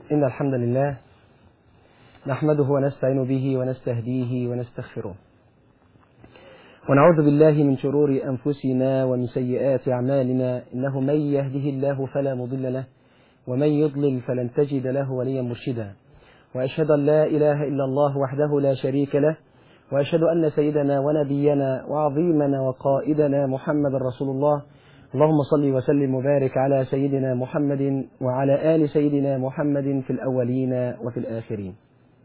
إن الحمد لله نحمده ونستعين به ونستهديه ونستغفره ونعوذ بالله من شرور أنفسنا ومن سيئات أعمالنا إنه من يهده الله فلا مضل له ومن يضلل فلن تجد له وليا مرشدا وأشهد أن لا إله إلا الله وحده لا شريك له وأشهد أن سيدنا ونبينا وعظيمنا وقائدنا محمد رسول الله اللهم صل وسلم وبارك على سيدنا محمد وعلى آل سيدنا محمد في الأولين وفي الآخرين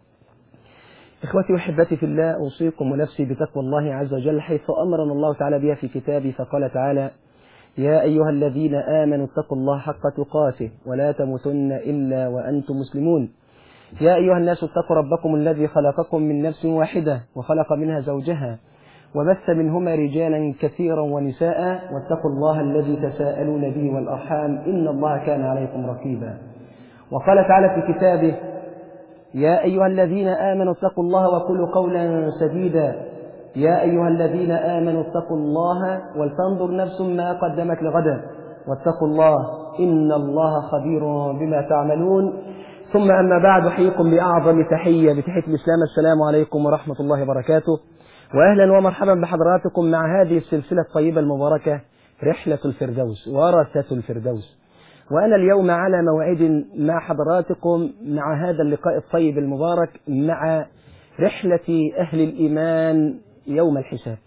إخوتي وحبتي في الله أوصيكم ونفسي بتقوى الله عز وجل حيث أمرنا الله تعالى بها في كتابه فقال تعالى يا أيها الذين آمنوا اتقوا الله حق تقاته ولا تموتن إلا وأنتم مسلمون يا أيها الناس اتقوا ربكم الذي خلقكم من نفس واحدة وخلق منها زوجها وبث منهما رجالا كثيرا ونساء واتقوا الله الذي تساءلون به والأرحام إن الله كان عليكم رقيبا وقال تعالى في كتابه يا أيها الذين آمنوا اتقوا الله وقولوا قولا سديدا يا أيها الذين آمنوا اتقوا الله ولتنظر نفس ما قدمت لغدا واتقوا الله إن الله خبير بما تعملون ثم أما بعد أحييكم بأعظم تحية بتحية الإسلام السلام عليكم ورحمة الله وبركاته وأهلا ومرحبا بحضراتكم مع هذه السلسلة الطيبة المباركة رحلة الفردوس ورثة الفردوس وأنا اليوم على موعد مع حضراتكم مع هذا اللقاء الطيب المبارك مع رحلة أهل الإيمان يوم الحساب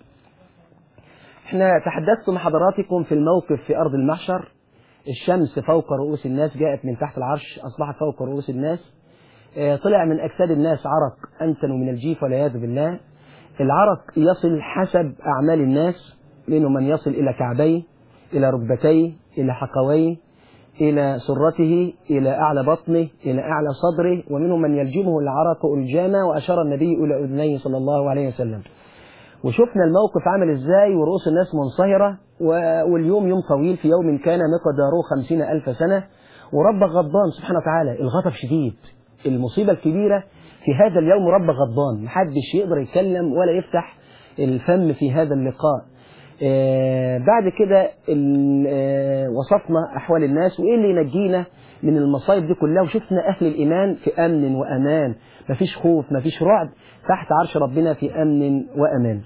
احنا تحدثت مع حضراتكم في الموقف في أرض المحشر الشمس فوق رؤوس الناس جاءت من تحت العرش أصبحت فوق رؤوس الناس طلع من أجساد الناس عرق أنتن من الجيف والعياذ بالله العرق يصل حسب أعمال الناس منهم من يصل إلى كعبيه إلى ركبتيه إلى حقويه إلى سرته إلى أعلى بطنه إلى أعلى صدره ومنهم من يلجمه العرق ألجاما وأشار النبي إلى أذنيه صلى الله عليه وسلم وشفنا الموقف عامل إزاي ورؤوس الناس منصهرة واليوم يوم طويل في يوم كان مقداره خمسين ألف سنة ورب غضبان سبحانه وتعالى الغضب شديد المصيبة الكبيرة في هذا اليوم رب غضبان محدش يقدر يتكلم ولا يفتح الفم في هذا اللقاء آه بعد كده آه وصفنا أحوال الناس وإيه اللي ينجينا من المصايب دي كلها وشفنا أهل الإيمان في أمن وأمان مفيش خوف مفيش رعب تحت عرش ربنا في أمن وأمان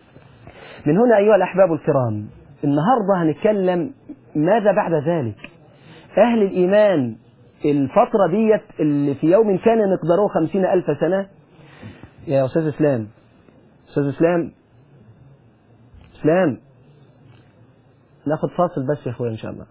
من هنا أيها الأحباب الكرام النهاردة هنتكلم ماذا بعد ذلك أهل الإيمان الفترة ديت اللي في يوم كان مقداره خمسين ألف سنة يا أستاذ إسلام أستاذ إسلام إسلام ناخد فاصل بس يا أخويا إن شاء الله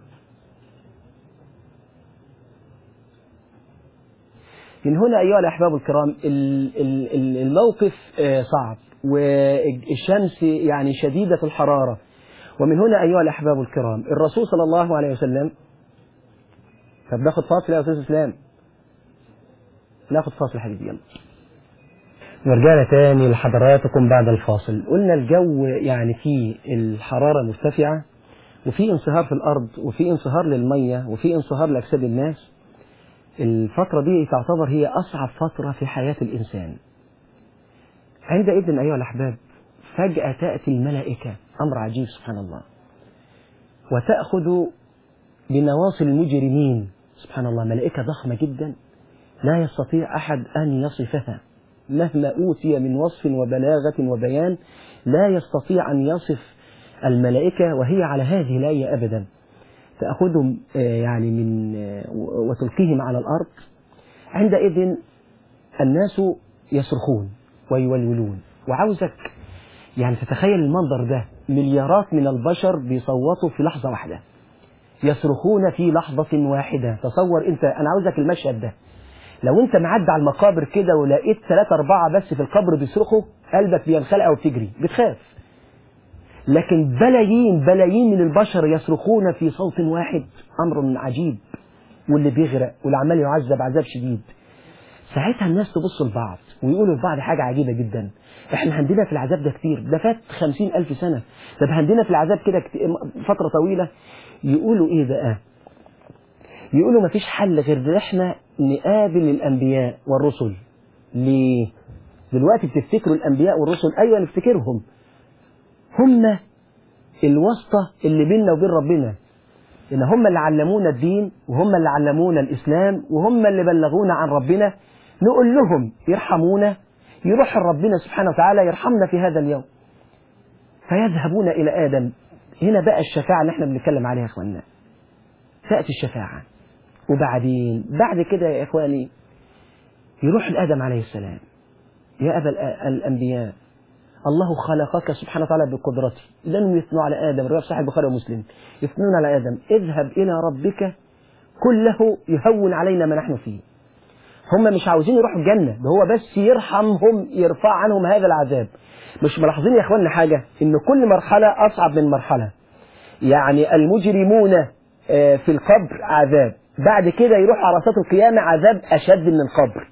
من هنا أيها الأحباب الكرام الموقف صعب والشمس يعني شديدة الحرارة ومن هنا أيها الأحباب الكرام الرسول صلى الله عليه وسلم طب ناخد فاصل يا أستاذ إسلام ناخد فاصل حبيبي يلا ورجعنا تاني لحضراتكم بعد الفاصل قلنا الجو يعني فيه الحرارة مرتفعة وفي انصهار في الأرض وفي انصهار للمية وفي انصهار لأجساد الناس الفترة دي تعتبر هي أصعب فترة في حياة الإنسان عندئذ أيها الأحباب فجأة تأتي الملائكة أمر عجيب سبحان الله وتأخذ بنواصي المجرمين سبحان الله ملائكة ضخمة جدا لا يستطيع أحد أن يصفها مهما أوتي من وصف وبلاغة وبيان لا يستطيع أن يصف الملائكة وهي على هذه الآية أبدا تأخذهم يعني من وتلقيهم على الأرض عندئذ الناس يصرخون ويولولون وعاوزك يعني تتخيل المنظر ده مليارات من البشر بيصوتوا في لحظة واحدة يصرخون في لحظة واحدة تصور انت انا عاوزك المشهد ده لو انت معدي على المقابر كده ولقيت ثلاثة أربعة بس في القبر بيصرخوا قلبك بينخلع وبتجري بتخاف لكن بلايين بلايين من البشر يصرخون في صوت واحد أمر عجيب واللي بيغرق واللي عمال يعذب عذاب شديد ساعتها الناس تبص لبعض ويقولوا لبعض حاجة عجيبة جدا احنا عندنا في العذاب ده كتير ده فات خمسين ألف سنة طب عندنا في العذاب كده فترة طويلة يقولوا ايه بقى يقولوا مفيش حل غير ان احنا نقابل الانبياء والرسل ليه دلوقتي بتفتكروا الانبياء والرسل ايوه نفتكرهم هم الواسطة اللي بيننا وبين ربنا إن هم اللي علمونا الدين وهم اللي علمونا الإسلام وهم اللي بلغونا عن ربنا نقول لهم يرحمونا يروح ربنا سبحانه وتعالى يرحمنا في هذا اليوم فيذهبون إلى آدم هنا بقى الشفاعة اللي احنا بنتكلم عليها يا إخواننا تأتي الشفاعة وبعدين بعد كده يا إخواني يروح لآدم عليه السلام يا أبا الأنبياء الله خلقك سبحانه وتعالى بقدرته لم يثنوا على آدم رواية صحيح البخاري ومسلم يثنون على آدم اذهب إلى ربك كله يهون علينا ما نحن فيه هم مش عاوزين يروحوا الجنة ده هو بس يرحمهم يرفع عنهم هذا العذاب مش ملاحظين يا اخواننا حاجة ان كل مرحلة اصعب من مرحلة يعني المجرمون في القبر عذاب بعد كده يروح عرصات القيامة عذاب اشد من القبر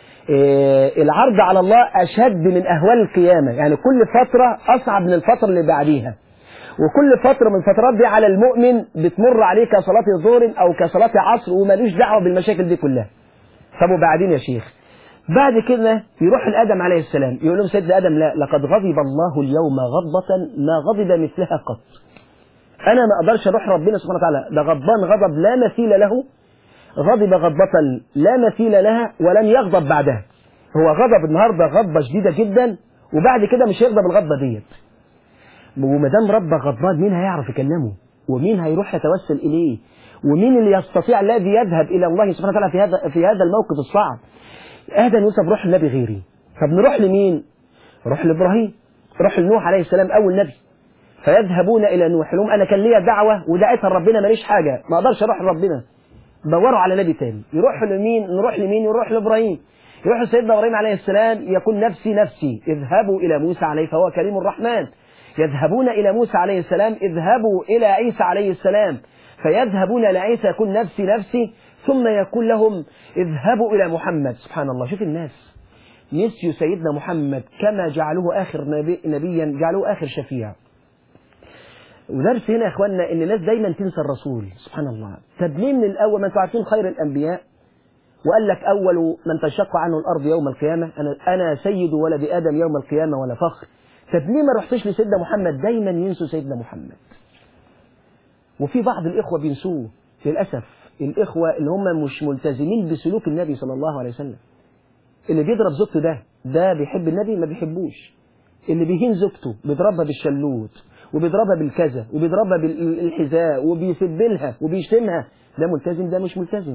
العرض على الله اشد من اهوال القيامة يعني كل فترة اصعب من الفترة اللي بعديها وكل فترة من الفترات دي على المؤمن بتمر عليه كصلاة ظهر او كصلاة عصر ومالوش دعوة بالمشاكل دي كلها طب وبعدين يا شيخ بعد كده يروح لآدم عليه السلام يقول لهم سيدنا آدم لا لقد غضب الله اليوم غضبة ما غضب مثلها قط أنا ما أقدرش أروح ربنا سبحانه وتعالى ده غضبان غضب لا مثيل له غضب غضبة لا مثيل لها ولن يغضب بعدها هو غضب النهارده غضبة شديدة جدا وبعد كده مش هيغضب الغضبة ديت وما دام ربك غضبان مين هيعرف يكلمه ومين هيروح يتوسل إليه ومين اللي يستطيع الذي يذهب إلى الله سبحانه وتعالى في هذا في هذا الموقف الصعب آدم يوسف روح النبي غيري طب نروح لمين روح لإبراهيم روح لنوح عليه السلام أول نبي فيذهبون إلى نوح لهم أنا كان ليا دعوة ودعيتها لربنا ماليش حاجة ما أقدرش أروح لربنا دوروا على نبي تاني يروح لمين نروح لمين يروح لإبراهيم يروح لسيدنا إبراهيم عليه السلام يقول نفسي نفسي اذهبوا إلى موسى عليه فهو كريم الرحمن يذهبون إلى موسى عليه السلام اذهبوا إلى عيسى عليه السلام فيذهبون إلى عيسى يقول نفسي نفسي ثم يقول لهم اذهبوا إلى محمد سبحان الله شوف الناس نسيوا سيدنا محمد كما جعلوه آخر نبي نبيا جعلوه آخر شفيع ودرس هنا يا اخواننا ان الناس دايما تنسى الرسول سبحان الله طب ليه من الاول ما انتوا عارفين خير الانبياء وقال لك اول من تنشق عنه الارض يوم القيامه انا انا سيد ولد ادم يوم القيامه ولا فخر طب ليه ما رحتش لسيدنا محمد دايما ينسوا سيدنا محمد وفي بعض الاخوه بينسوه للاسف الاخوه اللي هم مش ملتزمين بسلوك النبي صلى الله عليه وسلم اللي بيضرب زوجته ده ده بيحب النبي ما بيحبوش اللي بيهين زوجته بيضربها بالشلوت وبيضربها بالكذا وبيضربها بالحذاء وبيسبلها وبيشتمها ده ملتزم ده مش ملتزم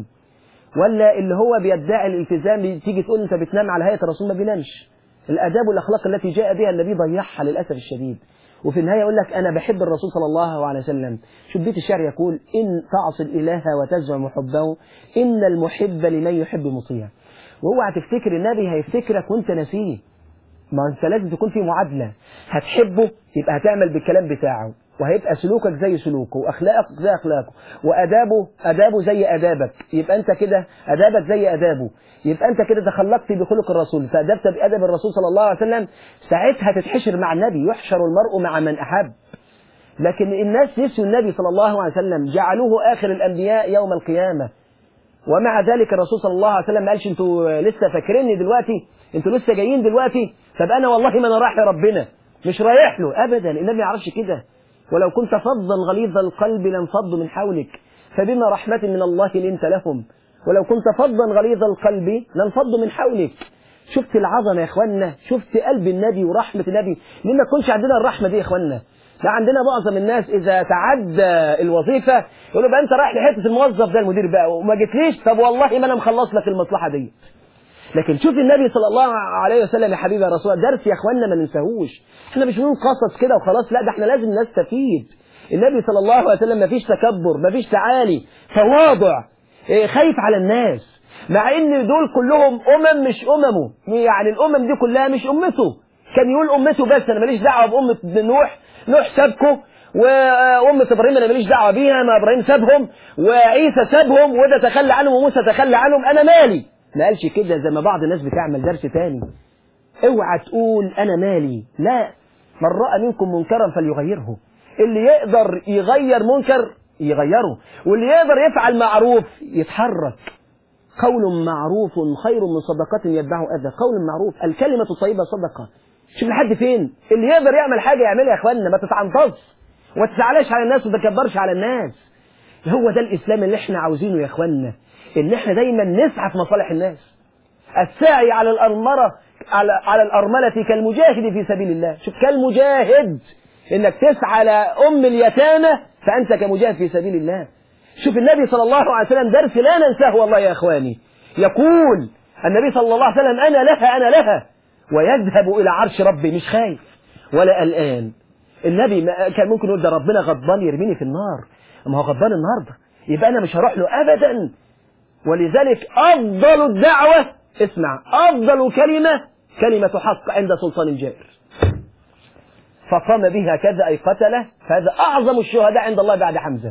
ولا اللي هو بيدعي الالتزام تيجي تقول انت بتنام على هيئه الرسول ما بينامش الاداب والاخلاق التي جاء بها النبي ضيعها للاسف الشديد وفي النهايه يقول لك انا بحب الرسول صلى الله عليه وسلم شوف بيت الشعر يقول ان تعصي الاله وتزعم حبه ان المحب لمن يحب مطيع واوعى تفتكر النبي هيفتكرك وانت ناسيه ما انت لازم تكون في معادلة هتحبه يبقى هتعمل بالكلام بتاعه وهيبقى سلوكك زي سلوكه واخلاقك زي اخلاقه وادابه ادابه زي ادابك يبقى انت كده ادابك زي ادابه يبقى انت كده تخلقت بخلق الرسول فادبت بادب الرسول صلى الله عليه وسلم ساعتها تتحشر مع النبي يحشر المرء مع من احب لكن الناس نسيوا النبي صلى الله عليه وسلم جعلوه اخر الانبياء يوم القيامه ومع ذلك الرسول صلى الله عليه وسلم ما قالش انتوا لسه فاكريني دلوقتي انتوا لسه جايين دلوقتي طب انا والله ما انا رايح لربنا مش رايح له ابدا النبي ما يعرفش كده ولو كنت فظا غليظ القلب لانفضوا من حولك فبما رحمة من الله لنت لهم ولو كنت فظا غليظ القلب لانفضوا من حولك شفت العظمة يا اخوانا شفت قلب النبي ورحمة النبي ليه ما تكونش عندنا الرحمة دي يا اخوانا لا عندنا معظم الناس اذا تعدى الوظيفة يقولوا بقى انت رايح لحته الموظف ده المدير بقى وما جيتليش طب والله ما انا مخلص لك المصلحه دي لكن شوف النبي صلى الله عليه وسلم يا حبيبي يا رسول الله درس يا اخوانا ما ننساهوش احنا مش بنقول قصص كده وخلاص لا ده احنا لازم نستفيد النبي صلى الله عليه وسلم ما فيش تكبر ما فيش تعالي تواضع إيه خايف على الناس مع ان دول كلهم امم مش اممه يعني الامم دي كلها مش امته كان يقول امته بس انا ماليش دعوه بامه نوح نوح سابكم وأمة إبراهيم أنا ماليش دعوة بيها ما إبراهيم سابهم وعيسى سابهم وده تخلى عنهم وموسى تخلى عنهم أنا مالي ما قالش كده زي ما بعض الناس بتعمل درس تاني اوعى تقول أنا مالي لا من رأى منكم منكرا فليغيره اللي يقدر يغير منكر يغيره واللي يقدر يفعل معروف يتحرك قول معروف خير من صدقة يتبعه أذى قول معروف الكلمة الطيبة صدقة شوف لحد فين اللي يقدر يعمل حاجة يعملها يا اخوانا ما تتعنطص وما تزعلش على الناس وما تكبرش على الناس هو ده الإسلام اللي احنا عاوزينه يا إخوانا إن احنا دايما نسعى في مصالح الناس الساعي على الأرمرة على, على الأرملة كالمجاهد في سبيل الله شوف كالمجاهد إنك تسعى على أم اليتامى فأنت كمجاهد في سبيل الله شوف النبي صلى الله عليه وسلم درس لا ننساه والله يا إخواني يقول النبي صلى الله عليه وسلم أنا لها أنا لها ويذهب إلى عرش ربي مش خايف ولا قلقان النبي ما كان ممكن يقول ده ربنا غضبان يرميني في النار ما هو غضبان النهارده يبقى أنا مش هروح له أبدا ولذلك أفضل الدعوة اسمع أفضل كلمة كلمة حق عند سلطان جائر فقام بها كذا أي قتله فهذا أعظم الشهداء عند الله بعد حمزة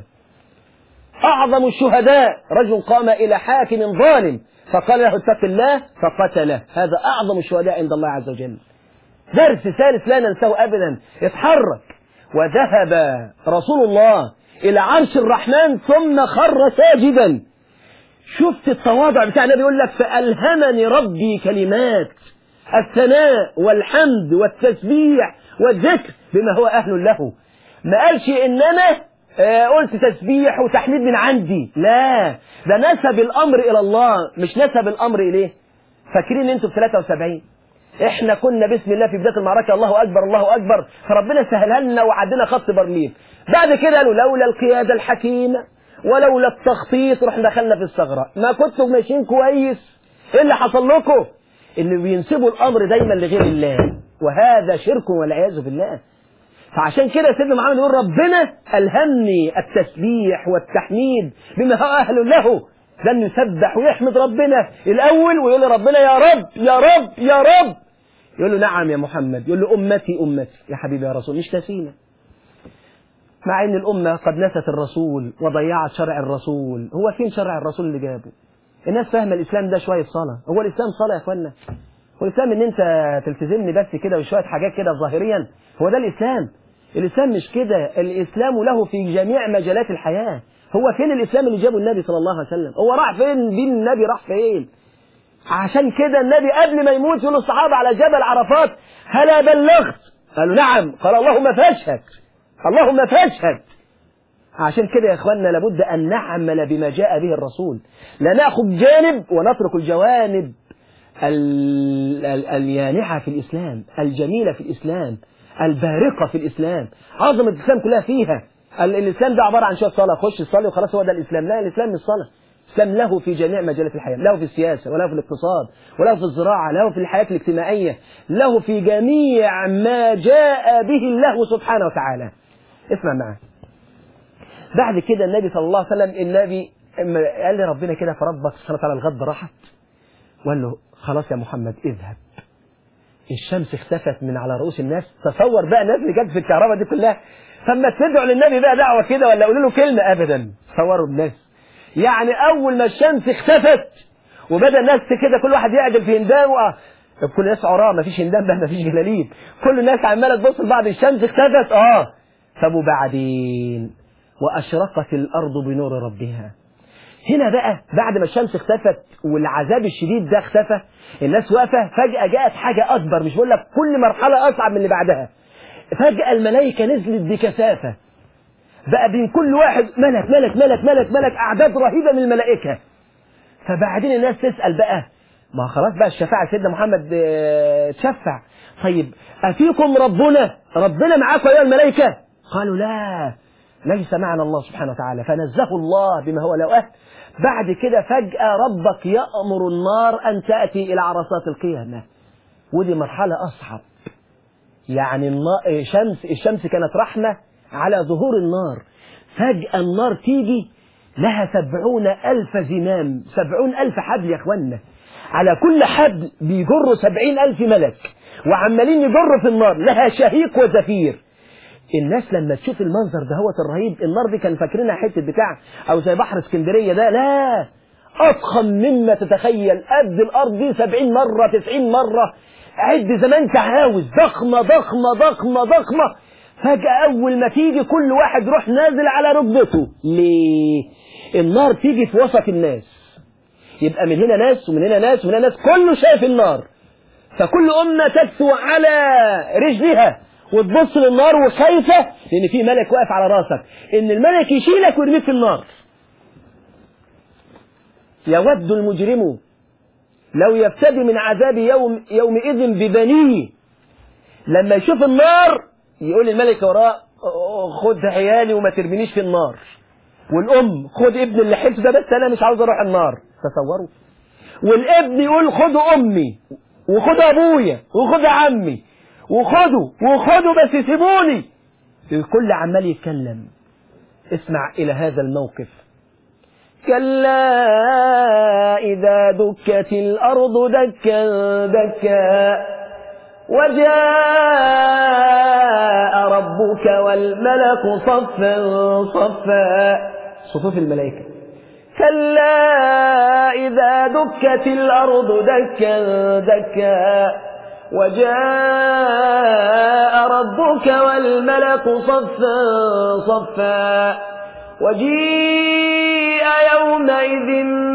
أعظم الشهداء رجل قام إلى حاكم ظالم فقال له اتق الله فقتله هذا أعظم الشهداء عند الله عز وجل درس ثالث لا ننساه أبدا اتحرك وذهب رسول الله إلى عرش الرحمن ثم خر ساجدا شفت التواضع بتاع النبي يقول لك فألهمني ربي كلمات الثناء والحمد والتسبيح والذكر بما هو أهل له ما قالش إن أنا آه، قلت تسبيح وتحميد من عندي لا ده نسب الأمر إلى الله مش نسب الأمر إليه فاكرين انتوا في 73 احنا كنا بسم الله في بداية المعركة الله أكبر الله أكبر فربنا سهلها لنا وعدنا خط برلين بعد كده قالوا لولا القيادة الحكيمة ولولا التخطيط رحنا دخلنا في الثغرة ما كنتوا ماشيين كويس ايه اللي حصل لكم ان بينسبوا الامر دايما لغير الله وهذا شرك والعياذ بالله فعشان كده سيدنا محمد يقول ربنا ألهمني التسبيح والتحميد بما هو أهل له ده إنه يسبح ويحمد ربنا الأول ويقول له ربنا يا رب يا رب يا رب يقول له نعم يا محمد يقول له أمتي أمتي يا حبيبي يا رسول مش نسينا مع ان الأمة قد نست الرسول وضيعت شرع الرسول هو فين شرع الرسول اللي جابه الناس فاهمة الإسلام ده شوية صلاة هو الإسلام صلاة يا أخوانا هو الإسلام إن أنت تلتزمني بس كده وشوية حاجات كده ظاهريا هو ده الإسلام الإسلام مش كده الإسلام له في جميع مجالات الحياة هو فين الإسلام اللي جابه النبي صلى الله عليه وسلم هو راح فين دين النبي راح فين عشان كده النبي قبل ما يموت يقول الصحابة على جبل عرفات هلا بلغت قالوا نعم قال اللهم فاشهد اللهم فاشهد عشان كده يا اخواننا لابد ان نعمل بما جاء به الرسول لا ناخذ جانب ونترك الجوانب ال- ال- اليانعة في الإسلام الجميلة في الإسلام البارقة في الإسلام عظمة الإسلام كلها فيها ال- الإسلام ده عبارة عن شوية صلاة خش الصلاة وخلاص هو ده الإسلام لا الإسلام مش صلاة الإسلام له في جميع مجالات الحياة له في السياسة وله في الاقتصاد وله في الزراعة له في الحياة الاجتماعية له في جميع ما جاء به الله سبحانه وتعالى اسمع معي بعد كده النبي صلى الله عليه وسلم النبي اما قال لي ربنا كده فربك سبحانه وتعالى الغد راحت وقال له خلاص يا محمد اذهب الشمس اختفت من على رؤوس الناس تصور بقى الناس اللي كانت في الكهرباء دي كلها فما تدعوا للنبي بقى دعوه كده ولا قولوا له كلمه ابدا تصوروا الناس يعني اول ما الشمس اختفت وبدا الناس كده كل واحد يعدل في هندامه آه، كل الناس عراه مفيش هندام بقى مفيش جلاليب كل الناس عماله تبص لبعض الشمس اختفت اه طب وبعدين واشرقت الارض بنور ربها هنا بقى بعد ما الشمس اختفت والعذاب الشديد ده اختفى الناس واقفه فجأة جاءت حاجة أكبر مش بقول لك كل مرحلة أصعب من اللي بعدها فجأة الملائكة نزلت بكثافة بقى بين كل واحد ملك ملك ملك ملك ملك أعداد رهيبة من الملائكة فبعدين الناس تسأل بقى ما خلاص بقى الشفاعة سيدنا محمد اه، تشفع طيب أفيكم ربنا ربنا معاكم أيها الملائكة قالوا لا ليس معنا الله سبحانه وتعالى فنزه الله بما هو له أهل بعد كده فجأة ربك يأمر النار أن تأتي إلى عرصات القيامة ودي مرحلة أصعب يعني النا- شمس الشمس كانت رحمة على ظهور النار فجأة النار تيجي لها سبعون ألف زمام سبعون ألف حبل يا أخوانا على كل حبل بيجروا سبعين ألف ملك وعمالين يجروا في النار لها شهيق وزفير الناس لما تشوف المنظر ده هو الرهيب النار دي كان فاكرينها حته بتاع او زي بحر اسكندريه ده لا اضخم مما تتخيل قد الارض دي 70 مره 90 مره عد زي ما انت عاوز ضخمه ضخمه ضخمه ضخمه فجاه اول ما تيجي كل واحد يروح نازل على ركبته ليه النار تيجي في وسط الناس يبقى من هنا ناس ومن هنا ناس ومن هنا ناس كله شايف النار فكل أمة تكسو على رجلها وتبص للنار وخايفة لأن في ملك واقف على راسك إن الملك يشيلك ويرميك في النار يود المجرم لو يفتدي من عذاب يوم يومئذ ببنيه لما يشوف النار يقول الملك وراه خد عيالي وما ترمينيش في النار والام خد ابن اللي حبس ده بس انا مش عاوز اروح النار تصوروا والابن يقول خدوا امي وخدوا ابويا وخدوا عمي وخدوا وخدوا بس سيبوني الكل عمال يتكلم اسمع الى هذا الموقف كلا إذا دكت الأرض دكا دكا وجاء ربك والملك صفا صفا صفوف الملائكة كلا إذا دكت الأرض دكا دكا وجاء ربك والملك صفا صفا وجيء يومئذ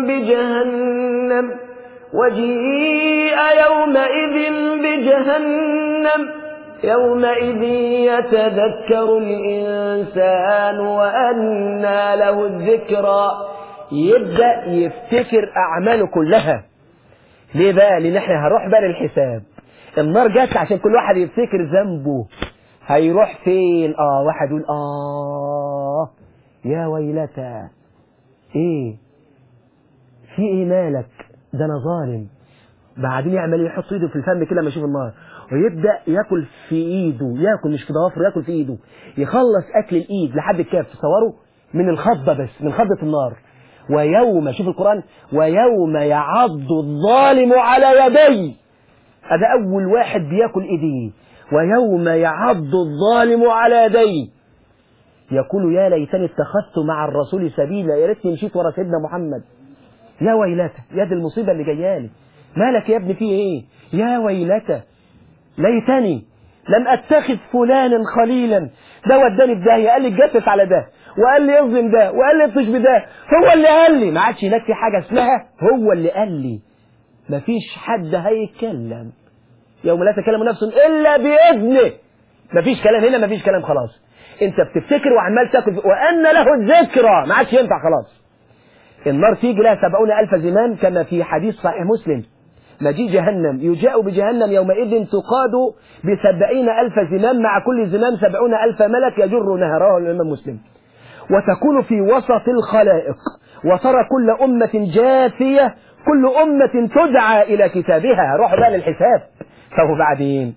بجهنم وجيء يومئذ بجهنم يومئذ يتذكر الإنسان وأنى له الذكرى يبدأ يفتكر أعماله كلها ليه بقى لأن احنا هنروح بقى للحساب النار جت عشان كل واحد يفتكر ذنبه هيروح فين اه واحد يقول اه يا ويلتى ايه في ايه مالك ده انا ظالم بعدين يعمل يحط ايده في الفم كده لما يشوف النار ويبدا ياكل في ايده ياكل مش في ضوافره ياكل في ايده يخلص اكل الايد لحد الكاف تصوروا من الخضه بس من خضه النار ويوم شوف القران ويوم يعض الظالم على يديه هذا اول واحد بياكل ايديه ويوم يعض الظالم على يديه يقول يا ليتني اتخذت مع الرسول سبيلا يا ريتني مشيت ورا سيدنا محمد يا ويلتى يا دي المصيبه اللي جايالي مالك يا ابني فيه ايه يا ويلتى ليتني لم اتخذ فلانا خليلا ده وداني في داهيه قال لي اتجسس على ده وقال لي اظلم ده وقال لي اطش بده هو اللي قال لي ما عادش هناك في حاجه اسمها هو اللي قال لي مفيش حد هيتكلم يوم لا تكلم نفس الا باذنه مفيش كلام هنا مفيش كلام خلاص انت بتفتكر وعمال تاكل وان له الذكرى ما عادش ينفع خلاص النار تيجي لها سبعون ألف زمام كما في حديث صحيح مسلم مجيء جهنم يجاء بجهنم يومئذ تقاد بسبعين ألف زمام مع كل زمام سبعون ألف ملك يجر نهره الإمام مسلم وتكون في وسط الخلائق وترى كل أمة جاثية كل أمة تدعى إلى كتابها روح بقى للحساب طب بعدين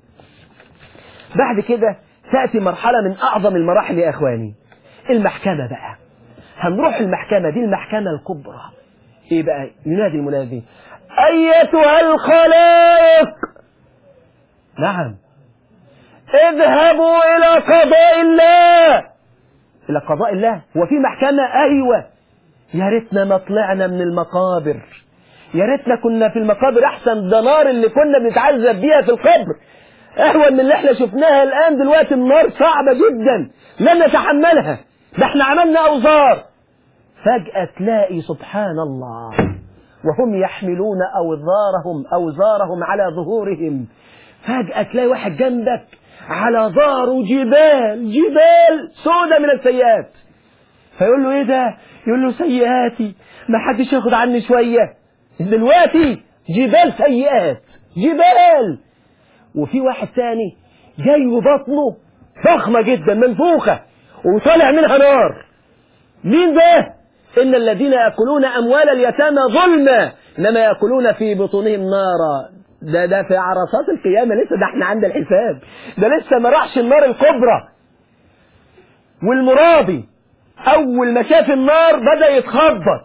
بعد كده تأتي مرحلة من أعظم المراحل يا إخواني المحكمة بقى هنروح المحكمة دي المحكمة الكبرى إيه بقى ينادي المنادي أيتها الخلائق نعم اذهبوا إلى قضاء الله إلى قضاء الله هو في محكمة أيوة يا ريتنا ما طلعنا من المقابر يا ريتنا كنا في المقابر أحسن ده نار اللي كنا بنتعذب بيها في القبر أهون من اللي احنا شفناها الآن دلوقتي النار صعبة جدا لن نتحملها ده احنا عملنا أوزار فجأة تلاقي سبحان الله وهم يحملون أوزارهم أوزارهم على ظهورهم فجأة تلاقي واحد جنبك على ظهره جبال جبال سودة من السيئات فيقول له ايه ده يقول له سيئاتي ما حدش ياخد عني شوية دلوقتي جبال سيئات جبال وفي واحد تاني جاي بطنه ضخمة جدا منفوخة وطالع منها نار مين ده إن الذين يأكلون أموال اليتامى ظلما إنما يأكلون في بطونهم نارا ده ده في عرصات القيامة لسه ده احنا عند الحساب ده لسه ما راحش النار الكبرى والمرابي أول ما شاف النار بدأ يتخبط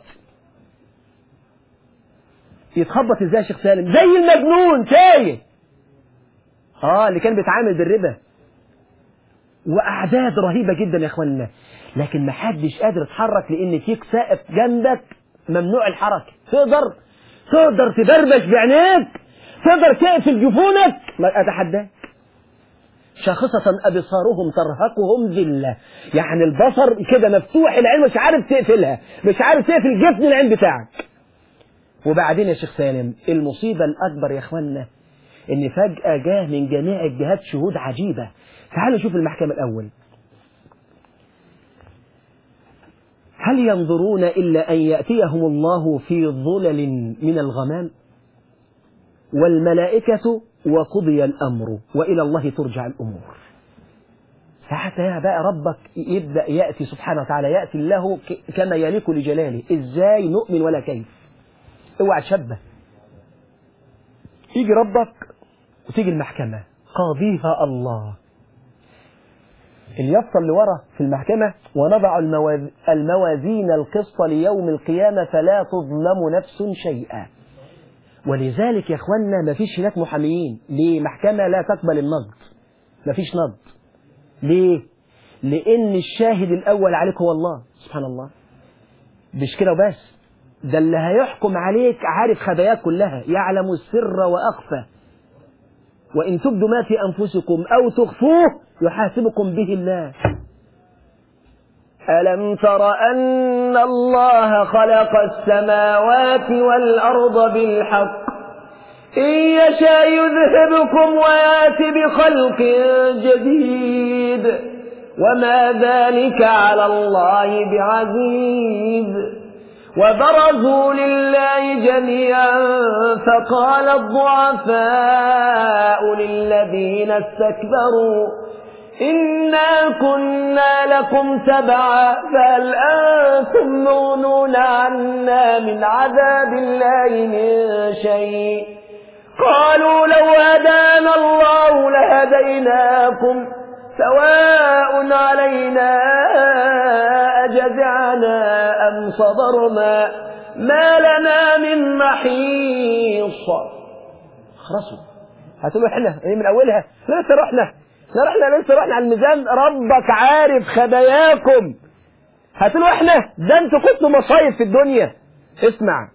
يتخبط ازاي يا شيخ سالم زي المجنون تايه اه اللي كان بيتعامل بالربا واعداد رهيبه جدا يا اخوانا لكن ما حدش قادر يتحرك لان فيك سائق جنبك ممنوع الحركه تقدر تقدر تبربش بعينيك تقدر تقفل جفونك ما اتحداك شاخصة أبصارهم ترهقهم ذلة يعني البصر كده مفتوح العين مش عارف تقفلها مش عارف تقفل جفن العين بتاعك وبعدين يا شيخ سالم المصيبة الأكبر يا إخوانا إن فجأة جاه من جميع الجهات شهود عجيبة تعالوا نشوف المحكمة الأول هل ينظرون إلا أن يأتيهم الله في ظلل من الغمام والملائكة وقضي الأمر وإلى الله ترجع الأمور فحتى بقى ربك يبدأ يأتي سبحانه وتعالى يأتي له كما يليق لجلاله إزاي نؤمن ولا كيف اوعى تشبه يجي ربك وتيجي المحكمة قاضيها الله اليافطة اللي ورا في المحكمة ونضع الموازين القسط ليوم القيامة فلا تظلم نفس شيئا ولذلك يا اخوانا ما فيش هناك محاميين ليه محكمة لا تقبل النقد ما فيش نقد ليه لان الشاهد الاول عليك هو الله سبحان الله مش كده وبس ده اللي هيحكم عليك عارف خباياك كلها يعلم السر واخفى وان تبدوا ما في انفسكم او تخفوه يحاسبكم به الله ألم تر أن الله خلق السماوات والأرض بالحق إن يشاء يذهبكم ويات بخلق جديد وما ذلك على الله بعزيز وبرزوا لله جميعا فقال الضعفاء للذين استكبروا إنا كنا لكم تبعا فهل أنتم مغنون عنا من عذاب الله من شيء قالوا لو هدانا الله لهديناكم سواء علينا أجزعنا أم صبرنا ما لنا من محيص خلصوا هتقولوا احنا ايه من اولها لسه رحنا رحنا لسه رحنا على الميزان ربك عارف خباياكم هتقولوا احنا ده انتوا كنتوا مصايب في الدنيا اسمع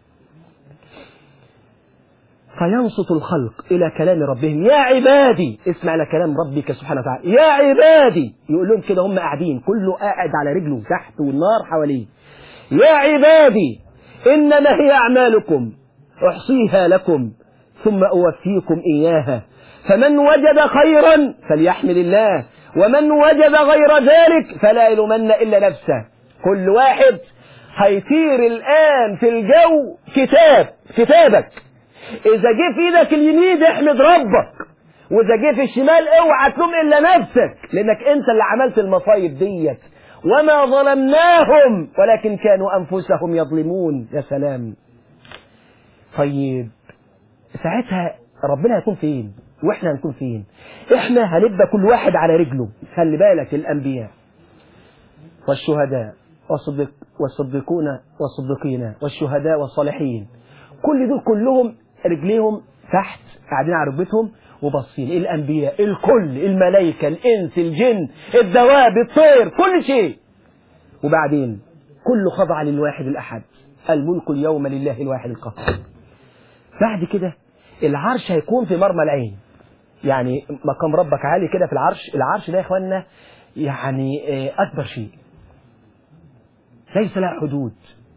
فينصت الخلق إلى كلام ربهم يا عبادي اسمع إلى كلام ربك سبحانه وتعالى يا عبادي يقول لهم كده هم قاعدين كله قاعد على رجله تحت والنار حواليه يا عبادي إنما هي أعمالكم أحصيها لكم ثم أوفيكم إياها فمن وجد خيرا فليحمد الله ومن وجد غير ذلك فلا يلومن إلا نفسه كل واحد هيطير الآن في الجو كتاب كتابك إذا جه في إيدك اليمين احمد ربك وإذا جه في الشمال اوعى تلوم إلا نفسك لأنك أنت اللي عملت المصايب ديت وما ظلمناهم ولكن كانوا أنفسهم يظلمون يا سلام طيب ساعتها ربنا هيكون فين واحنا هنكون فين احنا هنبقى كل واحد على رجله خلي بالك الانبياء والشهداء والصدق والصديقون والصديقين والشهداء والصالحين كل دول كلهم رجليهم تحت قاعدين على ركبتهم وباصين الانبياء الكل الملائكه الانس الجن الدواب الطير كل شيء وبعدين كله خضع للواحد الاحد الملك اليوم لله الواحد القهار بعد كده العرش هيكون في مرمى العين يعني مقام ربك عالي كده في العرش العرش ده يا اخوانا يعني اكبر شيء ليس له حدود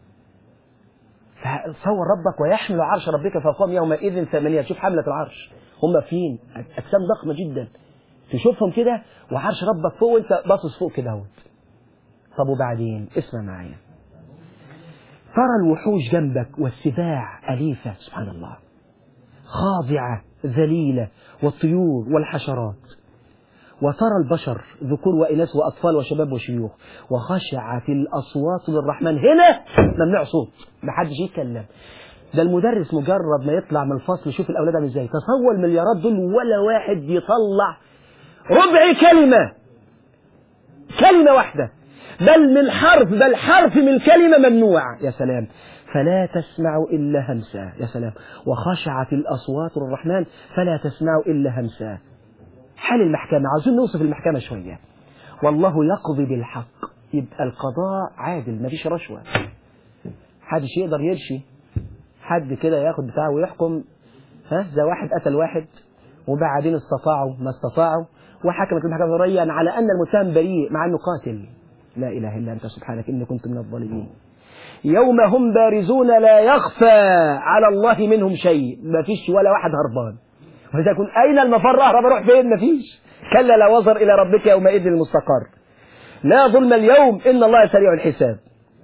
فصور ربك ويحمل عرش ربك فوقهم يومئذ ثمانية شوف حملة العرش هم فين أجسام ضخمة جدا تشوفهم كده وعرش ربك فوق وانت باصص فوق كده اهوت طب وبعدين اسمع معايا ترى الوحوش جنبك والسباع أليفة سبحان الله خاضعة ذليلة والطيور والحشرات وترى البشر ذكور وإناث وأطفال وشباب وشيوخ وخشعت الأصوات للرحمن هنا ممنوع صوت محدش يتكلم ده المدرس مجرد ما يطلع من الفصل يشوف الأولاد عامل ازاي تصور المليارات دول ولا واحد يطلع ربع كلمة كلمة واحدة بل من حرف بل حرف من كلمة ممنوع يا سلام فلا تسمع إلا همسا يا سلام وخشعت الأصوات للرحمن فلا تسمع إلا همسا حال المحكمة عاوزين نوصف المحكمة شوية والله يقضي بالحق يبقى القضاء عادل مفيش رشوة حدش يقدر يرشي حد كده ياخد بتاعه ويحكم ها زي واحد قتل واحد وبعدين استطاعوا ما استطاعوا وحكمت المحكمة ريا على أن المتهم بريء مع أنه قاتل لا إله إلا أنت سبحانك إني كنت من الظالمين يوم هم بارزون لا يخفى على الله منهم شيء ما فيش ولا واحد هربان وإذا يكون أين المفر أهرب أروح فين ما فيش كلا لا وزر إلى ربك يومئذ المستقر لا ظلم اليوم إن الله سريع الحساب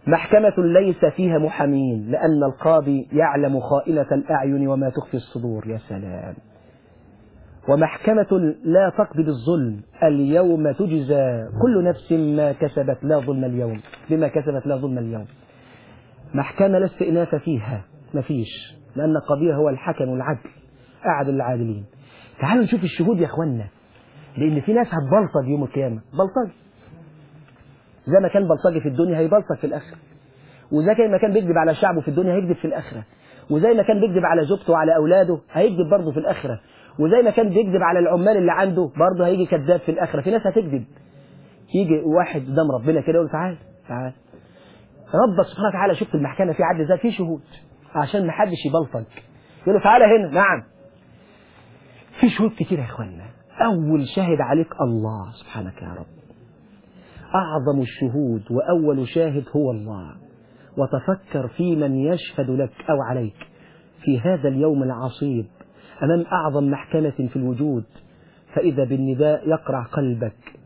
محكمة ليس فيها محامين لأن القاضي يعلم خائنة الأعين وما تخفي الصدور يا سلام ومحكمة لا تقضي بالظلم اليوم تجزى كل نفس ما كسبت لا ظلم اليوم بما كسبت لا ظلم اليوم محكمة لا استئناف فيها مفيش لأن القضية هو الحكم العدل أعدل العادلين تعالوا نشوف الشهود يا اخوانا لأن في ناس هتبلطج يوم القيامة بلطج زي ما كان بلطجي في الدنيا هيبلطج في الآخرة وزي ما كان بيكذب على شعبه في الدنيا هيكذب في الآخرة وزي ما كان بيكذب على زوجته وعلى أولاده هيكذب برضه في الآخرة وزي ما كان بيكذب على العمال اللي عنده برضه هيجي كذاب في الآخرة في ناس هتكذب يجي واحد قدام ربنا كده يقول تعال تعال ربك سبحانه وتعالى شفت المحكمة في عدل ذات في شهود عشان ما حدش يبلطج يقول له تعالى هنا نعم في شهود كتير يا اخوانا اول شاهد عليك الله سبحانك يا رب اعظم الشهود واول شاهد هو الله وتفكر في من يشهد لك او عليك في هذا اليوم العصيب امام اعظم محكمة في الوجود فاذا بالنداء يقرع قلبك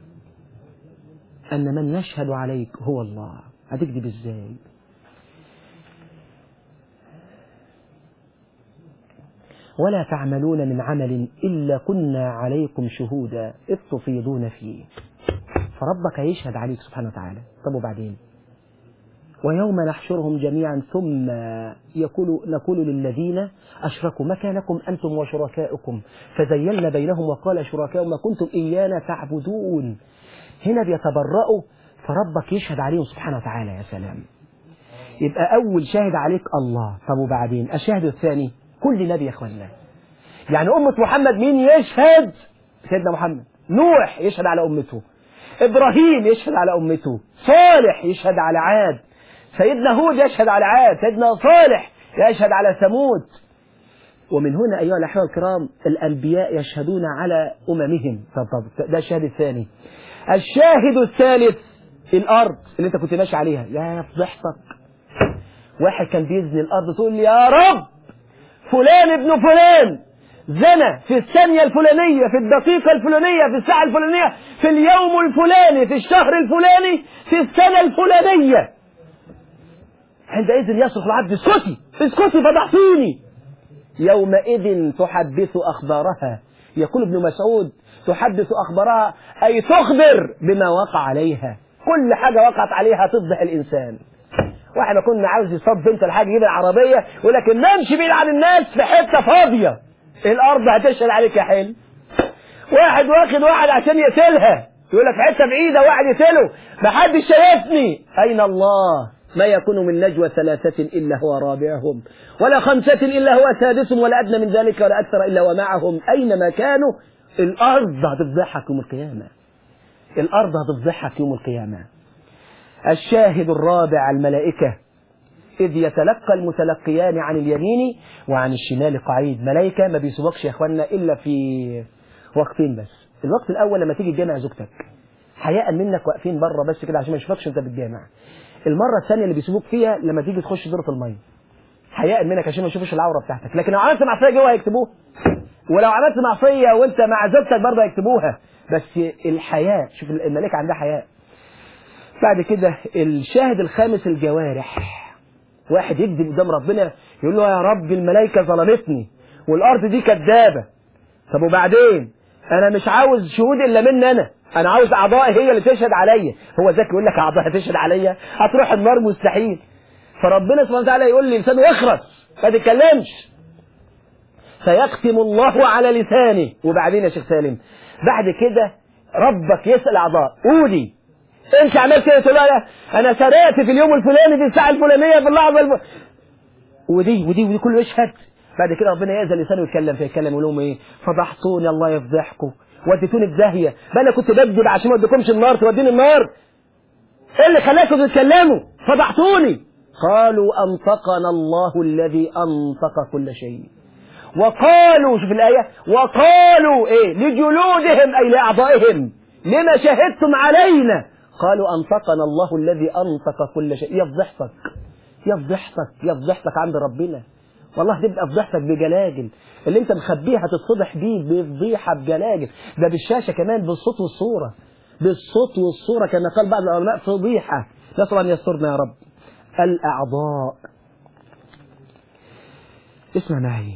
ان من يشهد عليك هو الله هتكذب ازاي ولا تعملون من عمل إلا كنا عليكم شهودا إذ تفيضون فيه فربك يشهد عليك سبحانه وتعالى طب وبعدين ويوم نحشرهم جميعا ثم يقول نقول للذين أشركوا مكانكم أنتم وشركاؤكم فزيلنا بينهم وقال شركاؤهم ما كنتم إيانا تعبدون هنا بيتبرأوا فربك يشهد عليهم سبحانه وتعالى يا سلام يبقى أول شاهد عليك الله طب وبعدين الشاهد الثاني كل نبي يا اخوانا يعني أمة محمد مين يشهد سيدنا محمد نوح يشهد على أمته إبراهيم يشهد على أمته صالح يشهد على عاد سيدنا هود يشهد على عاد سيدنا صالح يشهد على ثمود ومن هنا أيها الأحباب الكرام الأنبياء يشهدون على أممهم طب طب ده الشاهد الثاني الشاهد الثالث الأرض اللي أنت كنت ماشي عليها يا فضحتك واحد كان بيزني الأرض تقول لي يا رب فلان ابن فلان زنى في الثانية الفلانية في الدقيقة الفلانية في الساعة الفلانية في اليوم الفلاني في الشهر الفلاني في السنة الفلانية عندئذ يصرخ العبد اسكتي اسكتي فضحتيني يومئذ تحدث أخبارها يقول ابن مسعود تحدث أخبارها أي تخبر بما وقع عليها كل حاجة وقعت عليها تفضح الإنسان واحد ما كنا عاوز يصاب بنت الحاجة يجيب العربية يقول لك نمشي بعيد عن الناس في حتة فاضية الأرض هتشهد عليك يا حلو واحد واخد واحد عشان يقتلها يقول لك حتة بعيدة واحد يقتله محدش شايفني أين الله ما يكون من نجوى ثلاثة إلا هو رابعهم ولا خمسة إلا هو سادسهم ولا أدنى من ذلك ولا أكثر إلا ومعهم أينما كانوا الأرض هتفضحك يوم القيامة الأرض هتفضحك يوم القيامة الشاهد الرابع الملائكة إذ يتلقى المتلقيان عن اليمين وعن الشمال قعيد ملائكة ما بيسبقش يا إخواننا إلا في وقتين بس الوقت الأول لما تيجي تجامع زوجتك حياء منك واقفين بره بس كده عشان ما يشوفكش انت بتجامع المرة الثانية اللي بيسيبوك فيها لما تيجي تخش دورة المية حياء منك عشان ما يشوفش العورة بتاعتك لكن لو عملت معصية جوه هيكتبوها ولو عملت معصية وانت مع زوجتك برضه هيكتبوها بس الحياء شوف الملائكة عندها حياء بعد كده الشاهد الخامس الجوارح واحد يكذب قدام ربنا يقول له يا رب الملائكة ظلمتني والأرض دي كدابة طب وبعدين أنا مش عاوز شهود إلا مني أنا أنا عاوز أعضائي هي اللي تشهد عليا هو ذاك يقول لك أعضائي تشهد عليا هتروح النار مستحيل فربنا سبحانه وتعالى يقول لي لسانه يخرس ما تتكلمش فيختم الله على لسانه وبعدين يا شيخ سالم بعد كده ربك يسأل أعضاء قولي انت عملت ايه تقول لا انا سرقت في اليوم الفلاني في الساعه الفلانيه في اللحظه الف... ودي ودي ودي كله يشهد بعد كده ربنا يأذن لسانه يتكلم فيتكلم يقول لهم ايه فضحتوني الله يفضحكم وديتوني في داهيه بقى انا كنت بكذب عشان ما اديكمش النار توديني النار ايه اللي خلاكم تتكلموا فضحتوني قالوا انطقنا الله الذي انطق كل شيء وقالوا شوف الايه وقالوا ايه لجلودهم اي لاعضائهم لما شهدتم علينا قالوا أنطقنا الله الذي أنطق كل شيء يفضحتك يفضحتك يفضحتك عند ربنا والله تبقى فضحتك بجلاجل اللي انت مخبيه هتتفضح بيه بفضيحة بجلاجل ده بالشاشة كمان بالصوت والصورة بالصوت والصورة كما قال بعض العلماء فضيحة نسأل أن يسترنا يا رب الأعضاء اسمع معي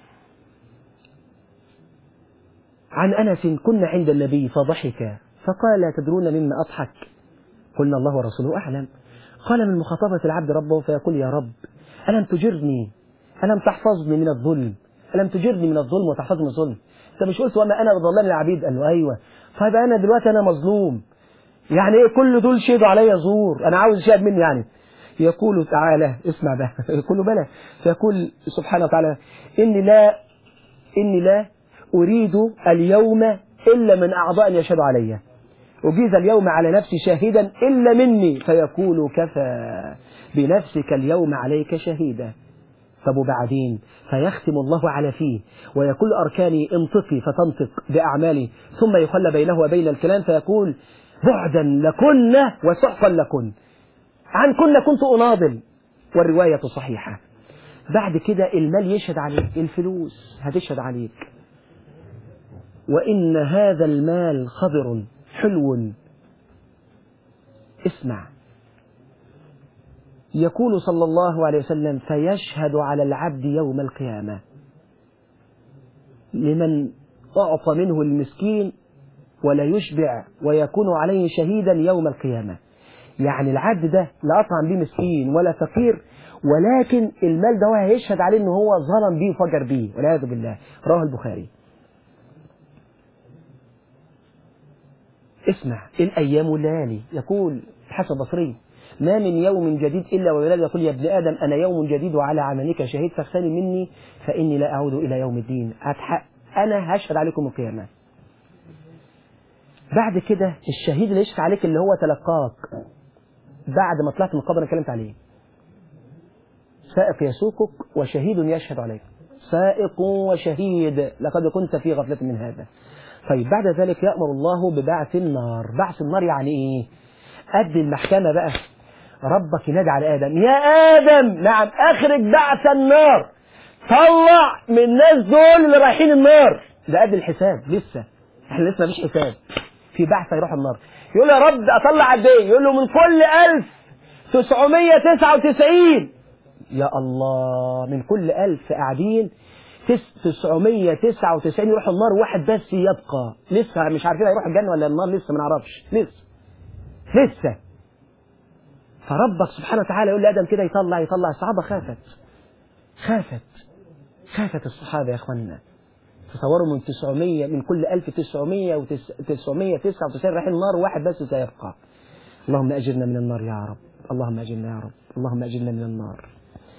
عن أنس كنا عند النبي فضحك فقال تدرون مما أضحك قلنا الله ورسوله أعلم قال من مخاطبة العبد ربه فيقول يا رب ألم تجرني ألم تحفظني من الظلم ألم تجرني من الظلم وتحفظني من الظلم أنت مش قلت وما أنا بظلام العبيد قال له أيوة طيب أنا دلوقتي أنا مظلوم يعني إيه كل دول شهدوا عليا زور أنا عاوز شهد مني يعني يقول تعالى اسمع بقى يقول بلى فيقول سبحانه وتعالى إني لا إني لا أريد اليوم إلا من أعضاء يشهد علي أجيز اليوم على نفسي شاهدا إلا مني فيقول كفى بنفسك اليوم عليك شهيدا طب وبعدين فيختم الله على فيه ويقول أركاني انطقي فتنطق بأعمالي ثم يخلى بينه وبين الكلام فيقول بعدا لكن وسحقا لكن عن كن كنت أناضل والرواية صحيحة بعد كده المال يشهد عليك الفلوس هتشهد عليك وإن هذا المال خضر حلو اسمع يقول صلى الله عليه وسلم فيشهد على العبد يوم القيامة لمن أعطى منه المسكين ولا يشبع ويكون عليه شهيدا يوم القيامة يعني العبد ده لا أطعم بيه مسكين ولا فقير ولكن المال ده هو هيشهد عليه ان هو ظلم بيه وفجر بيه والعياذ بالله رواه البخاري اسمع الأيام والليالي يقول حسن بصري ما من يوم جديد إلا ويولد يقول يا ابن آدم أنا يوم جديد وعلى عملك شهيد فاغتنم مني فإني لا أعود إلى يوم الدين أتحق أنا هشهد عليكم القيامة بعد كده الشهيد اللي يشهد عليك اللي هو تلقاك بعد ما طلعت من القبر انا اتكلمت عليه سائق يسوقك وشهيد يشهد عليك سائق وشهيد لقد كنت في غفلة من هذا طيب بعد ذلك يأمر الله ببعث النار بعث النار يعني ايه قد المحكمة بقى ربك ينادي على آدم يا آدم نعم أخرج بعث النار طلع من الناس دول اللي رايحين النار ده قد الحساب لسه احنا لسه مفيش حساب في بعث هيروح النار يقول يا رب اطلع قد ايه يقول له من كل 1999 يا الله من كل 1000 قاعدين 999 يروحوا النار واحد بس يبقى لسه مش عارفين هيروح الجنه ولا النار لسه ما نعرفش لسه لسه فربك سبحانه وتعالى يقول لادم كده يطلع يطلع الصحابه خافت خافت خافت الصحابه يا اخوانا تصوروا من 900 من كل 1999 رايحين النار واحد بس سيبقى اللهم اجرنا من النار يا رب اللهم اجرنا يا رب اللهم اجرنا من النار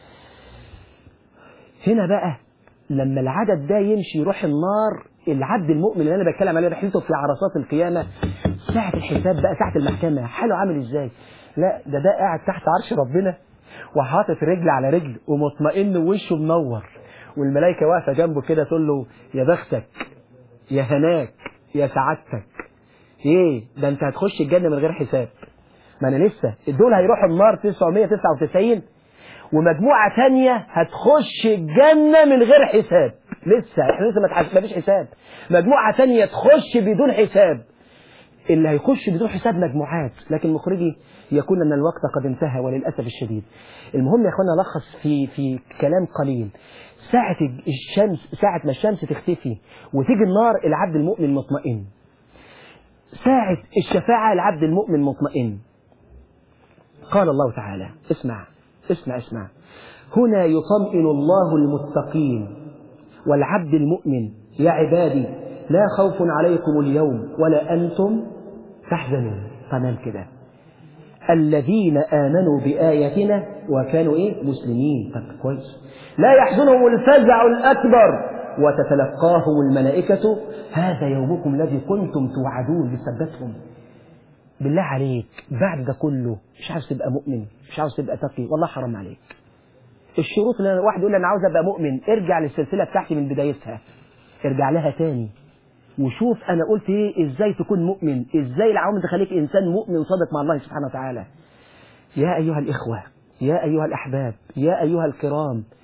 هنا بقى لما العدد ده يمشي يروح النار العبد المؤمن اللي انا بتكلم عليه رحلته في عرصات القيامه ساعه الحساب بقى ساعه المحكمه حاله عامل ازاي لا ده ده قاعد تحت عرش ربنا وحاطط رجل على رجل ومطمئن ووشه منور والملائكه واقفه جنبه كده تقول له يا بختك يا هناك يا سعادتك ايه ده انت هتخش الجنه من غير حساب ما انا لسه دول هيروحوا النار 999 ومجموعة تانية هتخش الجنة من غير حساب لسه احنا لسه ما فيش حساب مجموعة تانية تخش بدون حساب اللي هيخش بدون حساب مجموعات لكن مخرجي يكون ان الوقت قد انتهى وللاسف الشديد المهم يا اخوانا الخص في في كلام قليل ساعة الشمس ساعة ما الشمس تختفي وتيجي النار العبد المؤمن مطمئن ساعة الشفاعة العبد المؤمن مطمئن قال الله تعالى اسمع اسمع اسمع هنا يطمئن الله المتقين والعبد المؤمن يا عبادي لا خوف عليكم اليوم ولا أنتم تحزنون تمام كده الذين آمنوا بآياتنا وكانوا إيه مسلمين طب كويس لا يحزنهم الفزع الأكبر وتتلقاهم الملائكة هذا يومكم الذي كنتم توعدون بثبتهم بالله عليك بعد ده كله مش عاوز تبقى مؤمن مش عاوز تبقى تقي والله حرام عليك الشروط اللي واحد يقول انا عاوز ابقى مؤمن ارجع للسلسله بتاعتي من بدايتها ارجع لها تاني وشوف انا قلت ايه ازاي تكون مؤمن ازاي العوامل تخليك انسان مؤمن صادق مع الله سبحانه وتعالى يا ايها الاخوه يا ايها الاحباب يا ايها الكرام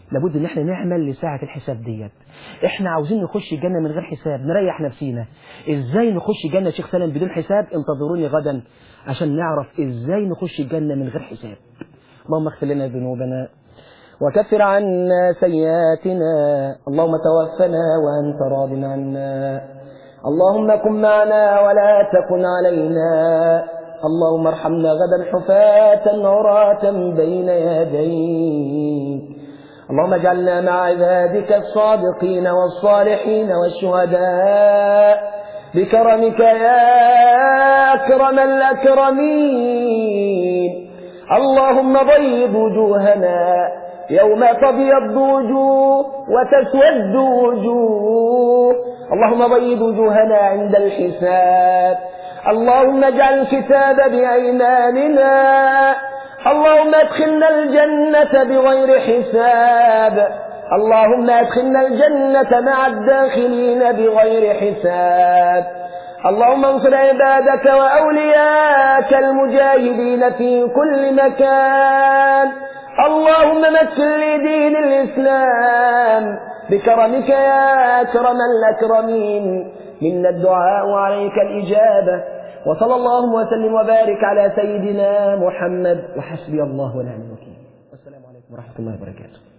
لابد ان احنا نعمل لساعة الحساب ديت احنا عاوزين نخش الجنة من غير حساب نريح نفسينا ازاي نخش الجنة شيخ سلام بدون حساب انتظروني غدا عشان نعرف ازاي نخش الجنة من غير حساب اللهم اغفر لنا ذنوبنا وكفر عنا سيئاتنا اللهم توفنا وانت راض عنا اللهم كن معنا ولا تكن علينا اللهم ارحمنا غدا حفاة عراة بين يديك اللهم اجعلنا مع عبادك الصادقين والصالحين والشهداء بكرمك يا أكرم الأكرمين اللهم بيض وجوهنا يوم تبيض وجوه وتسود وجوه اللهم بيض وجوهنا عند الحساب اللهم اجعل الكتاب بأيماننا اللهم ادخلنا الجنة بغير حساب اللهم ادخلنا الجنة مع الداخلين بغير حساب اللهم انصر عبادك وأولياك المجاهدين في كل مكان اللهم مكن لدين الإسلام بكرمك يا أكرم الأكرمين منا الدعاء وعليك الإجابة وصلى الله وسلم وبارك على سيدنا محمد وحسبي الله ونعم الوكيل والسلام عليكم ورحمة الله وبركاته